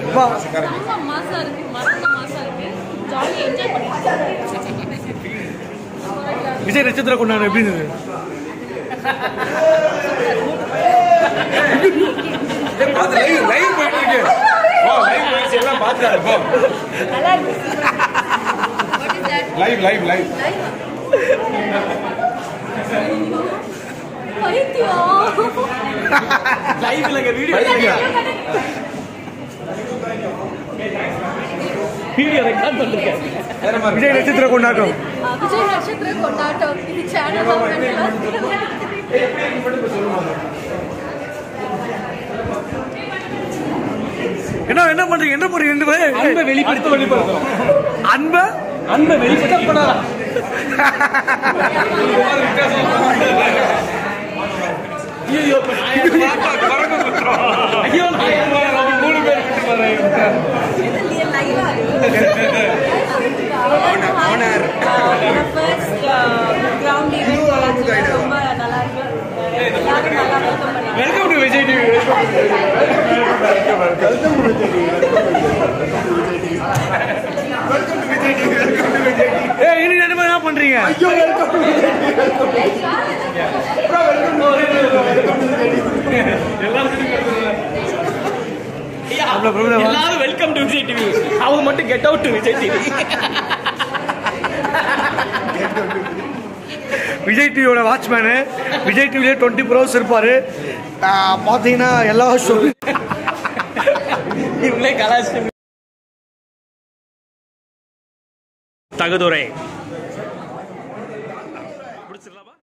வா ரொம்ப மாசா இருக்கு மறந்த மாசா இருக்கு ஜாலியாக என்ஜாய் பண்ணிட்டு விஜய் நட்சத்திர கொண்டாடு எப்படி இருந்தது லைவ் லைவ் போயிட்டு இருக்கு போ லைவ் போயிடுச்சு எல்லாம் பார்த்துட்டாரு போ நல்லா இருக்கு லைவ் லைவ் லைவ் பைத்தியம் லைவ்லங்க வீடியோ வீடியோ ரெக்கார்ட் பண்ணிருக்கேன் விஜய் நட்சத்திர கொண்டாட்டம் விஜய் நட்சத்திர கொண்டாட்டம் இது சேனல் என்ன என்ன பண்றீங்க என்ன பண்றீங்க ரெண்டு பேரும் அன்பை வெளிப்படுத்த வெளிப்படுத்தும் அன்ப அன்பை வெளிப்படுத்த ஐயோ ஐயோ நான் மூணு பேர் விட்டு போறேன் வெல்கம் டு விஜய் டிவி ஏய் இனி ரெண்டு பேரும் என்ன பண்றீங்க அவ்வளவு problem ஆ? எல்லாரும் வெல்கம் டு விஜய் டிவி அவங்க மட்டும் get out to Vijay TV Vijay டிவியோட வாட்ச்மேனு விஜய் டிவிலே டுவெண்ட்டி ப்ரோஸ் இருப்பாரு ஆஹ் பார்த்தீங்கன்னா எல்லா ஷோ இவங்களே கலாச்சாரம் தகுதுரை